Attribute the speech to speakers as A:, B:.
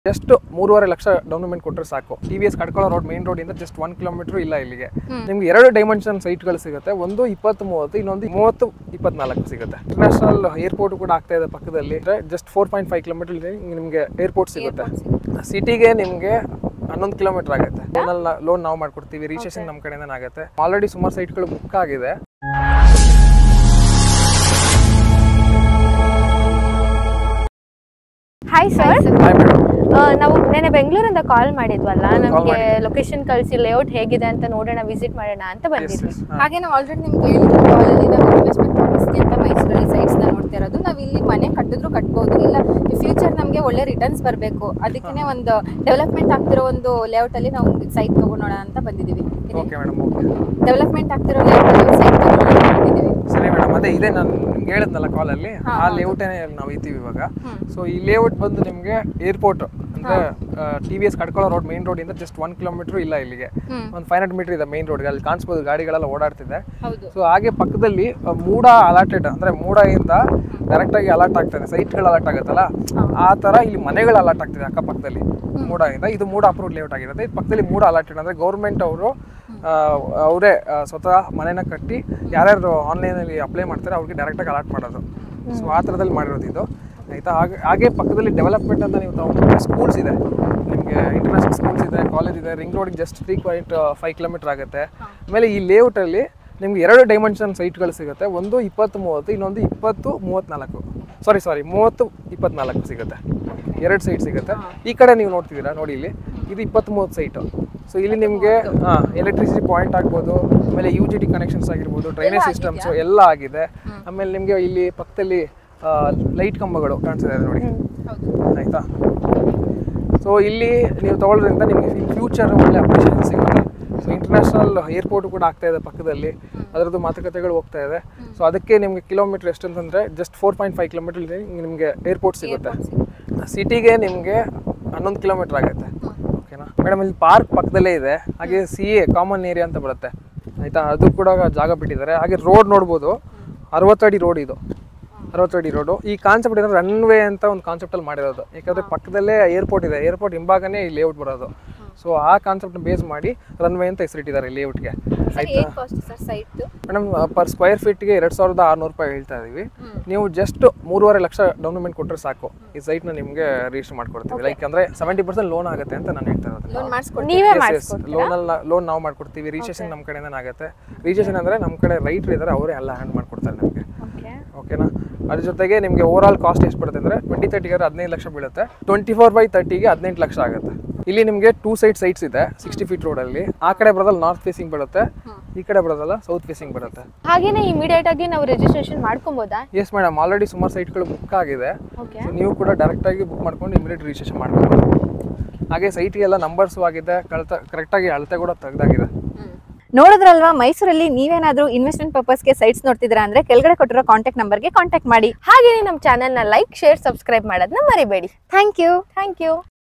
A: Just ಮೂರುವರೆ lakh down payment ಕೊಟ್ಟರೆ ಸಾಕು ಟಿ ವಿ ಎಸ್ ಕಡ್ಕೊಳ್ಳೋ ರೋಡ್ ಮೇನ್ ರೋಡ್ ಇಂದ ಜಸ್ಟ್ ಒನ್ ಕಿಲೋಮೀಟರ್ ಇಲ್ಲ ಇಲ್ಲಿಗೆ ನಿಮ್ಗೆ ಎರಡು ಡೈಮೆನ್ಷನ್ ಸೈಟ್ಗಳು ಸಿಗುತ್ತೆ ಒಂದು ಇಪ್ಪತ್ತು ಮೂವತ್ತು ಇನ್ನೊಂದು ಮೂವತ್ತು ಇಪ್ಪತ್ನಾಲ್ಕು ಸಿಗುತ್ತೆ ಇಂಟರ್ನ್ಯಾಷನಲ್ ಏರ್ಪೋರ್ಟ್ ಕೂಡ ಆಗ್ತಾ ಇದೆ ಪಕ್ಕದಲ್ಲಿ just four point five kilometre ನಿಮಗೆ ಏರ್ಪೋರ್ಟ್ ಸಿಗುತ್ತೆ ಸಿಟಿಗೆ ನಿಮಗೆ ಹನ್ನೊಂದು ಕಿಲೋಮೀಟರ್ ಆಗುತ್ತೆ ಲೋನಲ್ಲಿ ಲೋನ್ ನಾವು ಮಾಡ್ಕೊಡ್ತೀವಿ ರಿಜಿಸ್ಟ್ರೇಷನ್ ನಮ್ಮ ಕಡೆಯಿಂದ ಆಗುತ್ತೆ ಆಲ್ರೆಡಿ ಸುಮಾರು ಸೈಟ್ಗಳು ಬುಕ್ ಆಗಿದೆ
B: ಹಾಯ್ ಸರ್
A: ಹಾಯ್ ಮೇಡಮ್
B: ನಾವು ನೆನೆ ಬೆಂಗಳೂರಿಂದ ಕಾಲ್ ಮಾಡಿದ್ವಲ್ಲ
A: call
B: ನಮಗೆ
A: ಮಾಡಿದ್ವಿ.
B: ಲೊಕೇಶನ್ ಕಳಿಸಿ ಲೇಔಟ್ ಹೇಗಿದೆ ಅಂತ ನೋಡೋಣ ವಿಸಿಟ್ ಮಾಡೋಣ ಅಂತ ಬಂದಿದ್ವಿ
C: ಹಾಗೆ ನಾವು ಆಲ್ರೆಡಿ ನಿಮ್ಗೆ ಹೇಳಿದ್ವಿ ಕಾಲಲ್ಲಿ ನಾವು ಇನ್ವೆಸ್ಟ್ಮೆಂಟ್ ಪರ್ಪಸ್ಗೆ ಅಂತ ಮೈಸೂರಲ್ಲಿ ಸೈಟ್ಸ್ನ ನೋಡ್ತಾ ಇರೋದು ನಾವು ಇಲ್ಲಿ ಮನೆ ಕಟ್ಟಿದ್ರು ಕಟ್ಬೋದು ಇಲ್ಲ ಫ್ಯೂಚರ್ ನಮಗೆ ಒಳ್ಳೆ ರಿಟರ್ನ್ಸ್ ಬರಬೇಕು ಅದಕ್ಕೆ ಒಂದು ಡೆವಲಪ್ಮೆಂಟ್ ಆಗ್ತಿರೋ ಒಂದು ಲೇಔಟ್ ಅಲ್ಲಿ ನಾವು ಸೈಟ್ ತಗೊಳೋಣ ಅಂತ ಬಂದಿದ್ದೀವಿ
A: ಓಕೆ ಮೇಡಮ್ ಓಕೆ
C: ಡೆವಲಪ್ಮೆಂಟ್ ಆಗ್ತಿರೋ ಲೇಔಟ್ ಸೈಟ್ ತಗೊಳೋಣ ಅಂತ ಬಂದಿದ್ದೀವಿ
A: ಸರಿ ಮೇಡಮ್ ಅದೇ ಇದೆ ನಾನು ನಿಮ್ಗೆ ಹೇಳಿದ್ನಲ್ಲ ಕಾಲಲ್ಲಿ
C: ಹಾ,
A: ಆ
C: ಹೌದು.
A: ಲೇಔಟೇ ನಾವು ಇದ್ದೀವಿ ಇವಾಗ
C: ಹ್ಮ್.
A: ಸೊ ಈ ಲೇಔಟ್ ಬಂದು ನಿಮಗೆ ಏರ್ಪೋರ್ಟ್ ಅಂದ್ರೆ ಟಿ ವಿ ಎಸ್ ಕಡ್ಕೊಳ್ಳೋ ರೋಡ್ ಮೇನ್ ರೋಡ್ ಇಂದ ಜಸ್ಟ್ ಒನ್ ಕಿಲೋಮೀಟರ್ ಇಲ್ಲ ಇಲ್ಲಿಗೆ
C: ಹ್ಮ್.
A: ಒಂದು ಫೈವ್ ಹಂಡ್ರೆಡ್ ಮೀಟರ್ ಇದೆ ಮೇನ್ ರೋಡ್ ಅಲ್ಲಿ ಕಾಣಿಸ್ಬೋದು ಗಾಡಿಗಳೆಲ್ಲ ಓಡಾಡ್ತಿದೆ
C: ಹೌದು
A: ಸೊ ಹಾಗೆ ಪಕ್ಕದಲ್ಲಿ ಆ, ಮೂಡ ಅಲಾಟೆಡ್ ಅಂದ್ರೆ ಮೂಡದಿಂದ ಡೈರೆಕ್ಟ್ ಆಗಿ ಅಲರ್ಟ್ ಆಗ್ತದೆ ಸೈಟ್ಗಳು ಅಲರ್ಟ್ ಆಗುತ್ತಲ್ಲ ಆ ತರ ಇಲ್ಲಿ ಮನೆಗಳು ಅಲರ್ಟ್ ಆಗ್ತಿದೆ ಅಕ್ಕಪಕ್ಕದಲ್ಲಿ ಮೂಡದಿಂದ ಇದು ಮೂಡ ಅಪ್ರೂವ್ ಲೇಔಟ್ ಆಗಿರುತ್ತೆ ಇದು ಪಕ್ಕದಲ್ಲಿ ಮೂಡ ಅಲಾಟೆಡ್ ಅಂದ್ರೆ ಗೌರ್ಮೆಂಟ್ ಅವರು ಅವರೇ ಸ್ವತಃ ಮನೆನ ಕಟ್ಟಿ ಯಾರ್ಯಾರು ಆನ್ಲೈನಲ್ಲಿ ಅಪ್ಲೈ ಮಾಡ್ತಾರೆ ಅವ್ರಿಗೆ ಡೈರೆಕ್ಟಾಗಿ ಅಲಾಟ್ ಮಾಡೋದು ಸೊ ಆ ಥರದಲ್ಲಿ ಮಾಡಿರೋದು ಇದು ಆಯಿತಾ ಹಾಗೆ ಹಾಗೆ ಪಕ್ಕದಲ್ಲಿ ಡೆವಲಪ್ಮೆಂಟ್ ಅಂತ ನೀವು ತಗೊಂಡ್ರೆ ಸ್ಕೂಲ್ಸ್ ಇದೆ ನಿಮಗೆ ಇಂಟರ್ನ್ಯಾಷನಲ್ ಸ್ಕೂಲ್ಸ್ ಇದೆ ಕಾಲೇಜ್ ಇದೆ ರಿಂಗ್ ರೋಡಿಗೆ just three point five kilometre ಆಗುತ್ತೆ ಆಮೇಲೆ ಈ ಲೇಔಟಲ್ಲಿ ನಿಮ್ಗೆ ಎರಡು ಡೈಮೆನ್ಷನ್ ಸೈಟ್ಗಳು ಸಿಗುತ್ತೆ ಒಂದು ಇಪ್ಪತ್ತು ಮೂವತ್ತು ಇನ್ನೊಂದು ಇಪ್ಪತ್ತು ಮೂವತ್ತ್ನಾಲ್ಕು ಸಾರಿ ಸಾರಿ ಮೂವತ್ತು ಇಪ್ಪತ್ನಾಲ್ಕು ಸಿಗುತ್ತೆ ಎರಡು ಸೈಟ್ ಸಿಗುತ್ತೆ ಈ ಕಡೆ ನೀವು ನೋಡ್ತಿದ್ದೀರಾ ನೋಡಿ ಇಲ್ಲಿ ಇದು ಇಪ್ಪತ್ತ್ ಮೂವತ್ತು ಸೈಟು ಸೊ ಇಲ್ಲಿ ನಿಮಗೆ ಹಾಂ ಎಲೆಕ್ಟ್ರಿಸಿಟಿ ಪಾಯಿಂಟ್ ಆಗ್ಬೋದು ಆಮೇಲೆ ಯು ಜಿ ಟಿ ಕನೆಕ್ಷನ್ಸ್ ಆಗಿರ್ಬೋದು ಡ್ರೈನೇಜ್ ಸಿಸ್ಟಮ್ಸು ಎಲ್ಲ ಆಗಿದೆ ಆಮೇಲೆ ನಿಮಗೆ ಇಲ್ಲಿ ಪಕ್ಕದಲ್ಲಿ ಲೈಟ್ ಕಂಬಗಳು ಕಾಣಿಸ್ತಾ ಇದೆ ನೋಡಿ
C: ಹೌದು
A: ಆಯಿತಾ ಸೊ ಇಲ್ಲಿ ನೀವು ತಗೊಳ್ಳೋದ್ರಿಂದ ನಿಮಗೆ ಫ್ಯೂಚರ್ ಒಳ್ಳೆ ಅಪ್ರಿಷಿಯೇಷನ್ ಸಿಗುತ್ತೆ ಸೊ ಇಂಟರ್ನ್ಯಾಷನಲ್ ಏರ್ಪೋರ್ಟ್ ಕೂಡ ಆಗ್ತಾ ಇದೆ ಪಕ್ಕದಲ್ಲಿ ಅದರದ್ದು ಮಾತುಕತೆಗಳು ಹೋಗ್ತಾ ಇದೆ ಸೊ ಅದಕ್ಕೆ ನಿಮಗೆ ಕಿಲೋಮೀಟರ್ ಎಷ್ಟು ಅಂತಂದರೆ just four point five kilometre ನಿಮಗೆ ಏರ್ಪೋರ್ಟ್ ಸಿಗುತ್ತೆ ಸಿಟಿಗೆ ನಿಮಗೆ ಹನ್ನೊಂದು ಕಿಲೋಮೀಟರ್ ಆಗುತ್ತೆ ಓಕೆನಾ ಮೇಡಮ್ ಇಲ್ಲಿ ಪಾರ್ಕ್ ಪಕ್ಕದಲ್ಲೇ ಇದೆ ಹಾಗೆ ಸಿ ಎ ಕಾಮನ್ ಏರಿಯಾ ಅಂತ ಬರುತ್ತೆ ಆಯಿತಾ ಅದು ಕೂಡ ಜಾಗ ಬಿಟ್ಟಿದ್ದಾರೆ ಹಾಗೆ ರೋಡ್ ನೋಡ್ಬೋದು ಅರವತ್ತಡಿ ರೋಡ್ ಇದು ಅರವತ್ತಡಿ ರೋಡು ಈ ಕಾನ್ಸೆಪ್ಟ್ ಏನಂದ್ರೆ ರನ್ವೇ ಅಂತ ಒಂದು ಕಾನ್ಸೆಪ್ಟಲ್ಲಿ ಮಾಡಿರೋದು ಯಾಕಂದರೆ ಪಕ್ಕದಲ್ಲೇ ಏರ್ಪೋರ್ಟ್ ಇದೆ ಏರ್ಪೋರ್ಟ್ ಹಿಂಭಾಗನೇ ಈ ಲೇಔಟ್ ಬರೋದು ಸೊ ಆ ಕಾನ್ಸೆಪ್ಟ್ನ ಬೇಸ್ ಮಾಡಿ ರನ್ವೇ ಅಂತ ಹೆಸರಿಟ್ಟಿದ್ದಾರೆ ಈ ಲೇಔಟ್ಗೆ
C: ಸರ್ ಏನು cost sir site
A: madam per square ಫೀಟ್ಗೆ ಎರಡು ಸಾವಿರದ ಆರುನೂರು ರೂಪಾಯಿ ಹೇಳ್ತಾ ಇದೀವಿ ನೀವು ಜಸ್ಟ್ ಮೂರುವರೆ ಲಕ್ಷ ಡೌನ್ ಪೇಮೆಂಟ್ ಕೊಟ್ಟರೆ ಸಾಕು ಈ ಸೈಟ್ನ ನಿಮಗೆ ರಿಜಿಸ್ಟರ್ ಮಾಡ್ಕೊಡ್ತೀವಿ ಲೈಕ್ ಅಂದರೆ ಸೆವೆಂಟಿ ಪರ್ಸೆಂಟ್ ಲೋನ್ ಆಗುತ್ತೆ ಅಂತ ನಾನು ಹೇಳ್ತಾ ಇರೋದು
C: ಲೋನ್ ಮಾಡಿಸ್ಕೊಡ್ತೀವಿ
B: ನೀವೇ ಮಾಡಿಸ್ಕೊಡ್ತೀರಾ
A: ಲೋನಲ್ಲಿ ಲೋನ್ ನಾವು ಮಾಡ್ಕೊಡ್ತೀವಿ ರಿಜಿಸ್ಟ್ರೇಷನ್ ನಮ್ಮ ಕಡೆಯಿಂದ ಆಗುತ್ತೆ ರಿಜಿಸ್ಟ್ರೇಷನ್ ಅಂದರೆ ನಮ್ಮ ಕಡೆ ರೈಟ್ರ್ ಇದ್ದಾರೆ ಅವರೇ ಎಲ್ಲ ಹ್ಯಾಂಡ್ ಮಾಡ್ಕೊಡ್ತಾರೆ ನಮಗೆ
B: ಓಕೆ
A: ಓಕೆನಾ ಅದ್ರ ಜೊತೆಗೆ ನಿಮಗೆ ಓವರ್ ಆಲ್ ಕಾಸ್ಟ್ ಎಷ್ಟು ಬರುತ್ತೆ ಅಂದರೆ ಟ್ವೆಂಟಿ ತರ್ಟಿಗೆ ಹದಿನೈದು ಲಕ್ಷ ಬೀಳುತ್ತೆ ಟ್ವೆಂಟಿ ಫೋರ್ ಬೈ ತರ್ಟಿಗೆ ಹದಿನೆಂಟು ಲಕ್ಷ ಆಗುತ್ತೆ ಇಲ್ಲಿ ನಿಮಗೆ ಟೂ ಸೈಡ್ ಸೈಟ್ಸ್ ಇದೆ ಸಿಕ್ಸ್ಟಿ ಫೀಟ್ ರೋಡಲ್ಲಿ ಆ ಕಡೆ ಬರೋದಲ್ಲ ನಾರ್ತ್ ಫೇಸಿಂಗ್ ಬರುತ್ತೆ ಈ ಕಡೆ ಬರೋದಲ್ಲ ಸೌತ್ ಫೇಸಿಂಗ್ ಬರುತ್ತೆ
B: ಹಾಗೇನೆ ಇಮಿಡಿಯೇಟ್ ಆಗಿ ನಾವು ರಿಜಿಸ್ಟ್ರೇಷನ್ ಮಾಡ್ಕೊಬೋದಾ
A: ಎಸ್ ಮೇಡಮ್ ಆಲ್ರೆಡಿ ಸುಮಾರು ಸೈಟ್ಗಳು ಬುಕ್ ಆಗಿದೆ
B: ಓಕೆ
A: So ನೀವು ಕೂಡ ಡೈರೆಕ್ಟಾಗಿ ಬುಕ್ ಮಾಡ್ಕೊಂಡು ಇಮಿಡಿಯೇಟ್ ರಿಜಿಸ್ಟ್ರೇಷನ್ ಮಾಡ್ಬೋದು ಹಾಗೆ ಸೈಟಿಗೆಲ್ಲ ನಂಬರ್ಸು ಆಗಿದೆ ಕಳ್ತ ಕರೆಕ್ಟಾಗಿ ಅಳತೆ ಕೂಡ ತೆಗ್ದಾಗಿದೆ
C: ನೋಡಿದ್ರಲ್ವಾ ಮೈಸೂರಲ್ಲಿ ನೀವೇನಾದ್ರೂ ಇನ್ವೆಸ್ಟ್ಮೆಂಟ್ ಪರ್ಪಸ್ಗೆ ಸೈಟ್ಸ್ ನೋಡ್ತಿದ್ದೀರಾ ಅಂದ್ರೆ ಕೆಳಗಡೆ ಕೊಟ್ಟಿರೋ ಕಾಂಟ್ಯಾಕ್ಟ್ ನಂಬರ್ಗೆ ಕಾಂಟ್ಯಾಕ್ಟ್ ಮಾಡಿ
B: ಹಾಗೇನೆ ನಮ್ಮ ಚಾನೆಲ್ನ ಲೈಕ್ ಶೇರ್ ಸಬ್ಸ್ಕ್ರೈಬ್ ಮಾಡೋದನ್ನ ಮರಿಬೇಡಿ
C: ಥ್ಯಾಂಕ್ ಯು
B: ಥ್ಯಾಂಕ್ ಯು